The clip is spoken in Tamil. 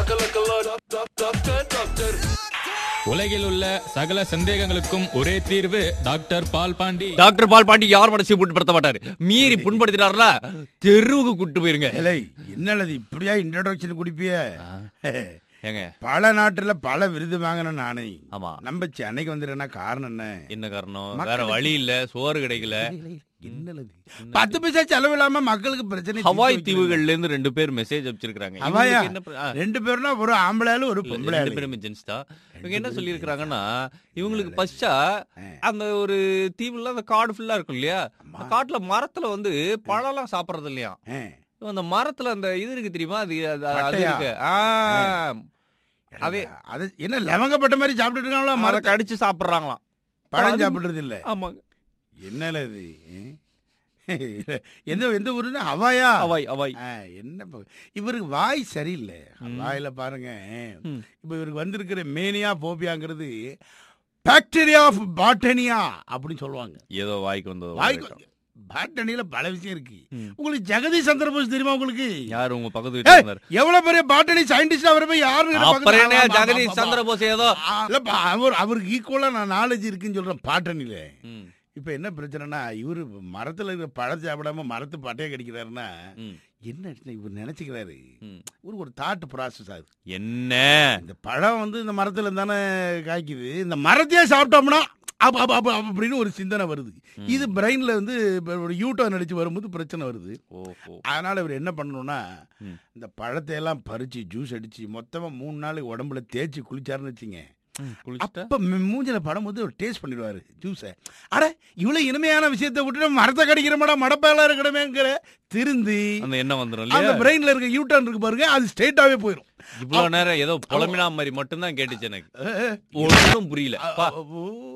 உலகில் உள்ள சகல சந்தேகங்களுக்கும் ஒரே தீர்வு டாக்டர் பால் பாண்டி டாக்டர் பால் பாண்டி யார் மனசையும் புண்படுத்த மாட்டாரு மீறி புண்படுத்திட்டாருல தெருவுக்கு கூட்டு போயிருங்க ஏலே என்னது இப்படியா இன்ட்ரோடக்ஷன் குடிப்பிய ஏங்க பல நாட்டுல பல விருது வாங்கின நானே ஆமா நம்ம சென்னைக்கு வந்துருன்னா காரணம் என்ன என்ன காரணம் மக்களுக்கு- வேற வழி இல்ல சோறு கிடைக்கல என்னது பத்து பைசா செலவு இல்லாம மக்களுக்கு பிரச்சனை ஹவாய் தீர்த்து வைக்கிறது. தீவுகள்ல இருந்து ரெண்டு பேர் மெசேஜ் அனுப்பிச்சிருக்காங்க ஹவாயா? இவங்களுக்கு என்ன பிர- ஆ, ரெண்டு பேர்னா ஒரு ஆம்பளையாலும் ஒரு இல்ல, பொம்பளை ரெண்டு பேருமே ஜென்ஸ் தான் இவங்க என்ன பேரும் சொல்லியிருக்காங்கன்னா இவங்களுக்கு பஸ்டா அந்த ஒரு தீவுல அந்த காடு ஃபுல்லா இருக்கும் இல்லையா அந்த காட்டுல மரத்துல வந்து பழம்லாம் சாப்பிடுறது இல்லையா அந்த மரத்துல அந்த இது இருக்கு தெரியுமா அது அது- அது பட்டையா? இருக்கு ஆ, அதே அது என்ன லவங்கப்பட்ட மாதிரி சாப்பிட்டுட்டு இருக்காங்களா மரம் மரத்தை கடிச்சு சாப்பிடுறாங்களாம் பழம் அது- சாப்பிடுறது இல்ல ஆமாங்க என்னல இது எந்த எந்த ஊருன்னா ஹவாயா அவாய் அவாய் ஆ, என்ன ப- இவருக்கு வாய் சரியில்லை வாயில பாருங்க ம். இப்ப இவருக்கு வந்திருக்கிற மேனியா போபியாங்கிறது பாக்டீரியா ஆஃப் பாட்டனியா அப்படின்னு சொல்லுவாங்க ஏதோ வாய்க்கு வந்தது வாய்க்கு பாட்டனியில பல விஷயம் இருக்கு ம். உங்களுக்கு ஜெகதீஷ் சந்திரபோஸ் தெரியுமா உங்களுக்கு யாரு உங்க பக்கத்து வீட்டுல ஏய், இருந்தாரு எவ்வளவு பெரிய பாட்டனி சயின்டிஸ்ட் அவரை போய் யாரு அப்புறம் என்ன ஜெகதீஷ் சந்திர போஸ் ஏதோ இல்லப்பா அவர் அவருக்கு ஈக்குவலா நான் நாலேஜ் இருக்குன்னு சொல்றேன் பாட்டனில ம், இப்ப என்ன பிரச்சனைனா இவரு மரத்துல இருக்கிற பழம் சாப்பிடாம மரத்து பட்டையை கடிக்கிறாருன்னா ம், என்ன இவர் நினைச்சுக்கிறாரு ம். ஒரு ஒரு தாட் ப்ராசஸ் ஆகுது என்ன இந்த பழம் வந்து இந்த மரத்துல தானே காய்க்குது இந்த மரத்தையே சாப்பிட்டோம்னா அப்ப அப்ப அப்ப அப்படின்னு ஒரு சிந்தனை வருது இது பிரெயின்ல வந்து இப்ப ஒரு யூட்டர்ன் அடிச்சு வரும்போது பிரச்சனை வருது ஓஹோ அதனால இவர் என்ன பண்ணணும்னா ம். இந்த பழத்தை எல்லாம் பறிச்சு ஜூஸ் அடிச்சு மொத்தமா மூணு நாளைக்கு உடம்புல தேய்ச்சி குளிச்சாருன்னு வச்சுங்க ம், குளிச்சுட்டா அப்ப மூ- மூஞ்சில படம் போது ஒரு டேஸ்ட் பண்ணிடுவாரு ஜூஸை அட இவ்வளவு இனிமையான விஷயத்தை விட்டுட்டு மரத்தை கடிக்கிறமாடா மடப்பையெல்லாம் இருக்கணுமேங்கிற திருந்து அந்த எண்ணம் வந்துரும் அந்த இல்லையா பிரெயின்ல இருக்க யூட்டர்ன் இருக்கு பாருங்க அது ஸ்ட்ரெயிட்டாவே போயிடும் இவ்வளவு நேரம் ஏதோ புலமினா மாதிரி மட்டும்தான் கேட்டுச்சு எனக்கு அஹ், அஹ். ஒண்ணும் புரியல அ- பா. அ- ஓ